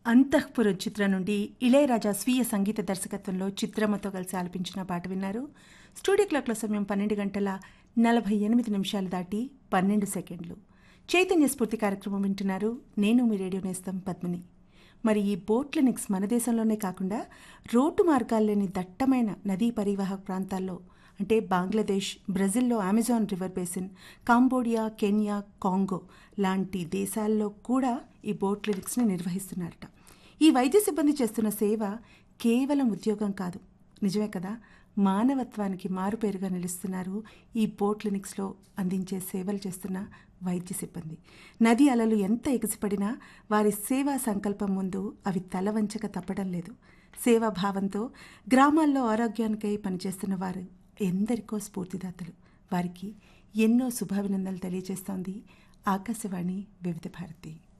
అంతఃపురం చిత్రం నుండి ఇళయరాజా స్వీయ సంగీత దర్శకత్వంలో చిత్రమ్మతో కలిసి ఆలపించిన పాట విన్నారు స్టూడియో క్లాక్ల సమయం పన్నెండు గంటల నలభై ఎనిమిది నిమిషాలు దాటి పన్నెండు సెకండ్లు చైతన్య స్ఫూర్తి కార్యక్రమం వింటున్నారు నేను మీ రేడియో నేస్తం పద్మిని మరి ఈ బోట్ క్లినిక్స్ మన దేశంలోనే కాకుండా రోడ్డు మార్గాలు లేని దట్టమైన నదీ పరివాహక ప్రాంతాల్లో అంటే బంగ్లాదేశ్ బ్రెజిల్లో Amazon river basin Cambodia Kenya Congo లాంటి దేశాల్లో కూడా ఈ బోట్ క్లినిక్స్ని నిర్వహిస్తున్నారట ఈ వైద్య సిబ్బంది చేస్తున్న సేవ కేవలం ఉద్యోగం కాదు నిజమే కదా మానవత్వానికి మారుపేరుగా నిలుస్తున్నారు ఈ బోట్ క్లినిక్స్లో అందించే సేవలు చేస్తున్న వైద్య సిబ్బంది నది అలలు ఎంత ఎగసిపడినా వారి సేవా సంకల్పం ముందు అవి తల వంచక తప్పడం లేదు సేవాభావంతో గ్రామాల్లో ఆరోగ్యానికై పనిచేస్తున్న వారు ఎందరికో స్ఫూర్తిదాతలు వారికి ఎన్నో శుభాభినందనలు తెలియజేస్తోంది ఆకాశవాణి వివిధ భారతి